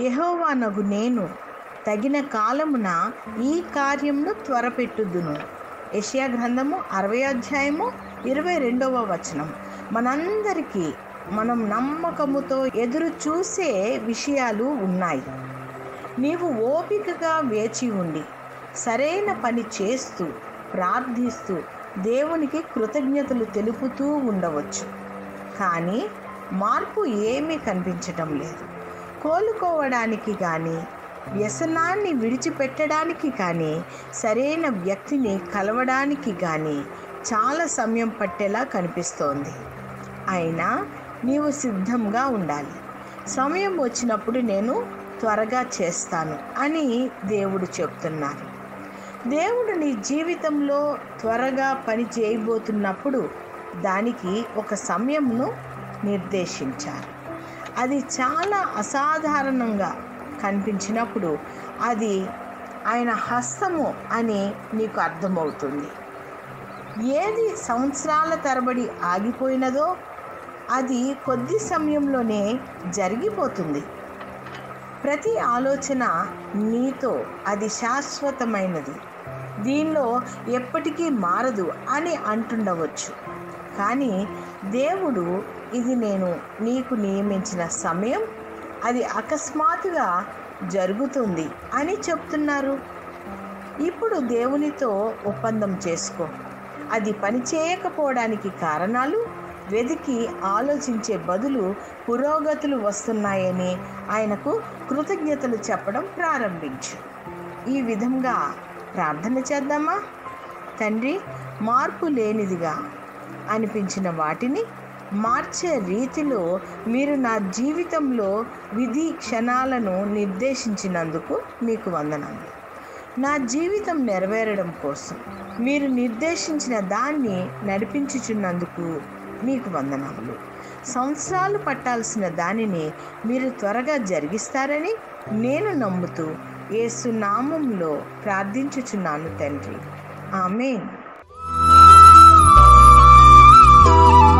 యెహోవానగు నేను తగిన కాలమున ఈ కార్యమును త్వరపెట్టుదును యెషయా గ్రంథము అరవై అధ్యాయము ఇరవై రెండవ వచనం మనందరికీ మనం నమ్మకముతో ఎదురు చూసే విషయాలు ఉన్నాయి నీవు ఓపికగా వేచి ఉండి సరైన పని చేస్తూ ప్రార్థిస్తూ దేవునికి కృతజ్ఞతలు తెలుపుతూ ఉండవచ్చు కానీ మార్పు ఏమీ కనిపించటం లేదు కోలుకోవడానికి కానీ వ్యసనాన్ని విడిచిపెట్టడానికి కానీ సరైన వ్యక్తిని కలవడానికి కానీ చాలా సమయం పట్టేలా కనిపిస్తోంది అయినా నీవు సిద్ధంగా ఉండాలి సమయం వచ్చినప్పుడు నేను త్వరగా చేస్తాను అని దేవుడు చెప్తున్నారు దేవుడు నీ జీవితంలో త్వరగా పని చేయబోతున్నప్పుడు దానికి ఒక సమయంను నిర్దేశించారు అది చాలా అసాధారణంగా కనిపించినప్పుడు అది ఆయన హస్తము అని నీకు అర్థమవుతుంది ఏది సంవత్సరాల తరబడి ఆగిపోయినదో అది కొద్ది సమయంలోనే జరిగిపోతుంది ప్రతి ఆలోచన నీతో అది శాశ్వతమైనది దీనిలో ఎప్పటికీ మారదు అని అంటుండవచ్చు కానీ దేవుడు ఇది నేను నీకు నియమించిన సమయం అది అకస్మాత్తుగా జరుగుతుంది అని చెప్తున్నారు ఇప్పుడు దేవునితో ఒప్పందం చేసుకో అది పని చేయకపోవడానికి కారణాలు వెతికి ఆలోచించే బదులు పురోగతులు వస్తున్నాయని ఆయనకు కృతజ్ఞతలు చెప్పడం ప్రారంభించు ఈ విధంగా ప్రార్థన చేద్దామా తండ్రి మార్పు లేనిదిగా అనిపించిన వాటిని మార్చే రీతిలో మీరు నా జీవితంలో విధి క్షణాలను నిర్దేశించినందుకు మీకు వందనాలు నా జీవితం నెరవేరడం కోసం మీరు నిర్దేశించిన దాన్ని నడిపించుచున్నందుకు మీకు వందనములు సంవత్సరాలు పట్టాల్సిన దానిని మీరు త్వరగా జరిగిస్తారని నేను నమ్ముతూ యేసు నామంలో ప్రార్థించుచున్నాను తండ్రి ఆమెన్